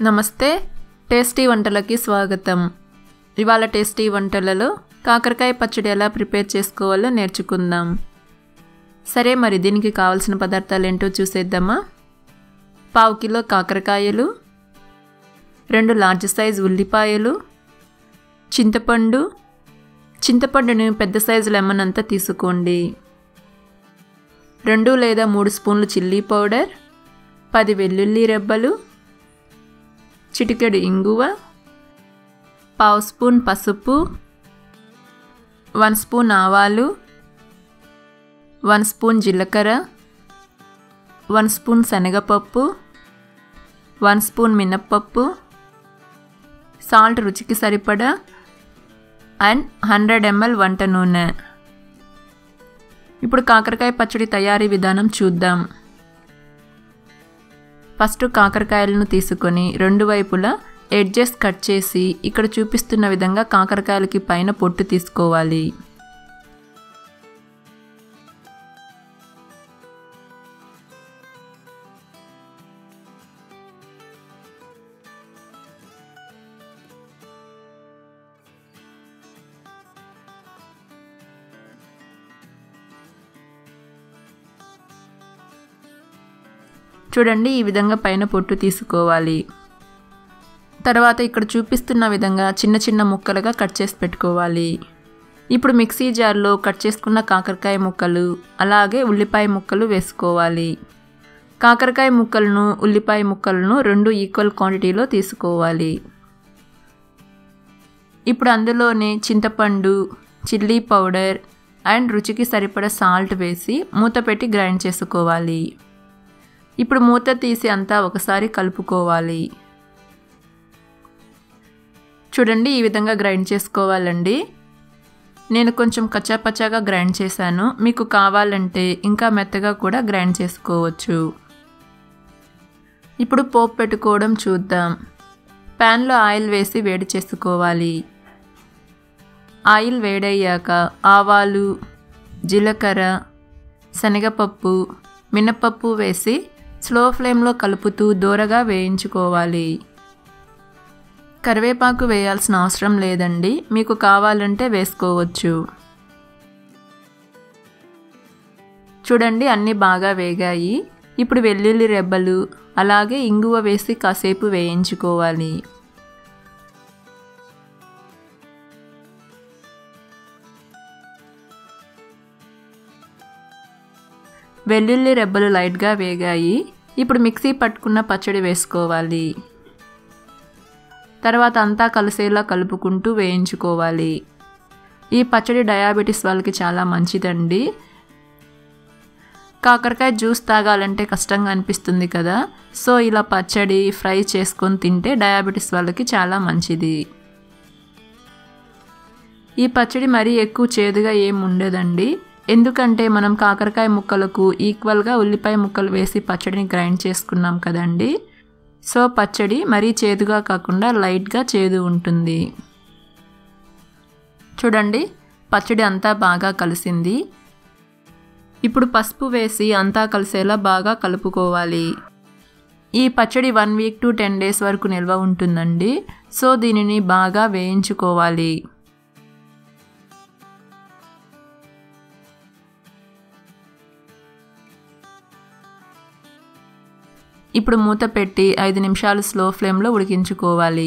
నమస్తే టేస్టీ వంటలకి స్వాగతం ఇవాళ టేస్టీ వంటలలో కాకరకాయ పచ్చడి ఎలా ప్రిపేర్ చేసుకోవాలో నేర్చుకుందాం సరే మరి దీనికి కావాల్సిన పదార్థాలు ఏంటో చూసేద్దామా పావు కిలో కాకరకాయలు రెండు లార్జ్ సైజ్ ఉల్లిపాయలు చింతపండు చింతపండుని పెద్ద సైజు లెమన్ అంతా తీసుకోండి రెండు లేదా మూడు స్పూన్లు చిల్లీ పౌడర్ పది వెల్లుల్లి రెబ్బలు చిటికెడు ఇంగువ పావు స్పూన్ పసుపు వన్ స్పూన్ ఆవాలు వన్ స్పూన్ జీలకర్ర వన్ స్పూన్ శనగపప్పు వన్ స్పూన్ మినప్పప్పు సాల్ట్ రుచికి సరిపడా అండ్ హండ్రెడ్ ఎంఎల్ వంట నూనె ఇప్పుడు కాకరకాయ పచ్చడి తయారీ విధానం చూద్దాం ఫస్ట్ కాకరకాయలను తీసుకొని రెండు వైపులా ఎడ్జెస్ కట్ చేసి ఇక్కడ చూపిస్తున్న విధంగా కాకరకాయలకి పైన పొట్టు తీసుకోవాలి చూడండి ఈ విధంగా పైన పొట్టు తీసుకోవాలి తర్వాత ఇక్కడ చూపిస్తున్న విధంగా చిన్న చిన్న ముక్కలుగా కట్ చేసి పెట్టుకోవాలి ఇప్పుడు మిక్సీ జార్లో కట్ చేసుకున్న కాకరకాయ ముక్కలు అలాగే ఉల్లిపాయ ముక్కలు వేసుకోవాలి కాకరకాయ ముక్కలను ఉల్లిపాయ ముక్కలను రెండు ఈక్వల్ క్వాంటిటీలో తీసుకోవాలి ఇప్పుడు అందులోనే చింతపండు చిల్లీ పౌడర్ అండ్ రుచికి సరిపడా సాల్ట్ వేసి మూత పెట్టి గ్రైండ్ చేసుకోవాలి ఇప్పుడు మూత తీసి అంతా ఒకసారి కలుపుకోవాలి చూడండి ఈ విధంగా గ్రైండ్ చేసుకోవాలండి నేను కొంచెం కచ్చాపచ్చాగా గ్రైండ్ చేశాను మీకు కావాలంటే ఇంకా మెత్తగా కూడా గ్రైండ్ చేసుకోవచ్చు ఇప్పుడు పోపు పెట్టుకోవడం చూద్దాం ప్యాన్లో ఆయిల్ వేసి వేడి చేసుకోవాలి ఆయిల్ వేడయ్యాక ఆవాలు జీలకర్ర శనగపప్పు మినపప్పు వేసి స్లో ఫ్లేమ్లో కలుపుతూ దూరగా వేయించుకోవాలి కరివేపాకు వేయాల్సిన అవసరం లేదండి మీకు కావాలంటే వేసుకోవచ్చు చూడండి అన్నీ బాగా వేగాయి ఇప్పుడు వెల్లుల్లి రెబ్బలు అలాగే ఇంగువ వేసి కాసేపు వేయించుకోవాలి వెల్లుల్లి రెబ్బలు లైట్గా వేగాయి ఇప్పుడు మిక్సీ పట్టుకున్న పచ్చడి వేసుకోవాలి తర్వాత అంతా కలిసేలా కలుపుకుంటూ వేయించుకోవాలి ఈ పచ్చడి డయాబెటీస్ వాళ్ళకి చాలా మంచిదండి కాకరకాయ జ్యూస్ తాగాలంటే కష్టంగా అనిపిస్తుంది కదా సో ఇలా పచ్చడి ఫ్రై చేసుకొని తింటే డయాబెటీస్ వాళ్ళకి చాలా మంచిది ఈ పచ్చడి మరీ ఎక్కువ చేదుగా ఏం ఉండదండి ఎందుకంటే మనం కాకరకాయ ముక్కలకు ఈక్వల్గా ఉల్లిపాయ ముక్కలు వేసి పచ్చడిని గ్రైండ్ చేసుకున్నాం కదండి సో పచ్చడి మరీ చేదుగా కాకుండా లైట్గా చేదు ఉంటుంది చూడండి పచ్చడి అంతా బాగా కలిసింది ఇప్పుడు పసుపు వేసి అంతా కలిసేలా బాగా కలుపుకోవాలి ఈ పచ్చడి one week to ten days వరకు నిల్వ ఉంటుందండి సో దీనిని బాగా వేయించుకోవాలి ఇప్పుడు మూత పెట్టి ఐదు నిమిషాలు స్లో ఫ్లేమ్లో ఉడికించుకోవాలి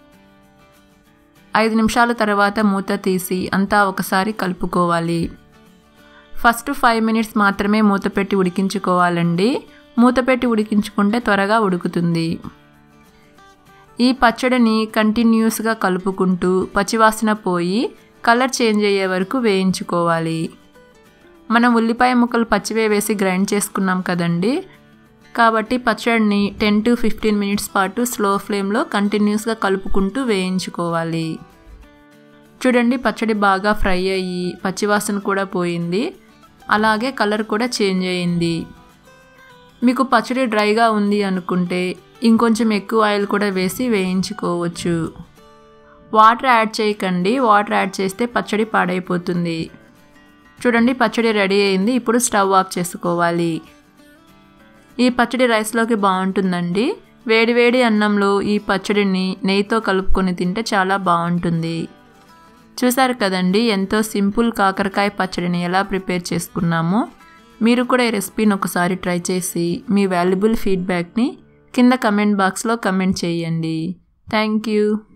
ఐదు నిమిషాల తర్వాత మూత తీసి అంతా ఒకసారి కలుపుకోవాలి ఫస్ట్ ఫైవ్ మినిట్స్ మాత్రమే మూత పెట్టి ఉడికించుకోవాలండి మూత పెట్టి ఉడికించుకుంటే త్వరగా ఉడుకుతుంది ఈ పచ్చడిని కంటిన్యూస్గా కలుపుకుంటూ పచ్చివాసన పోయి కలర్ చేంజ్ అయ్యే వరకు వేయించుకోవాలి మనం ఉల్లిపాయ ముక్కలు పచ్చివే వేసి గ్రైండ్ చేసుకున్నాం కదండి కాబట్టి పచ్చడిని టెన్ టు ఫిఫ్టీన్ మినిట్స్ పాటు స్లో ఫ్లేమ్లో కంటిన్యూస్గా కలుపుకుంటూ వేయించుకోవాలి చూడండి పచ్చడి బాగా ఫ్రై అయ్యి పచ్చివాసన కూడా పోయింది అలాగే కలర్ కూడా చేంజ్ అయ్యింది మీకు పచ్చడి డ్రైగా ఉంది అనుకుంటే ఇంకొంచెం ఎక్కువ ఆయిల్ కూడా వేసి వేయించుకోవచ్చు వాటర్ యాడ్ చేయకండి వాటర్ యాడ్ చేస్తే పచ్చడి పాడైపోతుంది చూడండి పచ్చడి రెడీ అయింది ఇప్పుడు స్టవ్ ఆఫ్ చేసుకోవాలి ఈ పచ్చడి రైస్లోకి బాగుంటుందండి వేడివేడి అన్నంలో ఈ పచ్చడిని నెయ్యితో కలుపుకొని తింటే చాలా బాగుంటుంది చూసారు కదండి ఎంతో సింపుల్ కాకరకాయ పచ్చడిని ఎలా ప్రిపేర్ చేసుకున్నామో మీరు కూడా ఈ రెసిపీని ఒకసారి ట్రై చేసి మీ వాల్యుబుల్ ఫీడ్బ్యాక్ని కింద కమెంట్ బాక్స్లో కమెంట్ చేయండి థ్యాంక్ యూ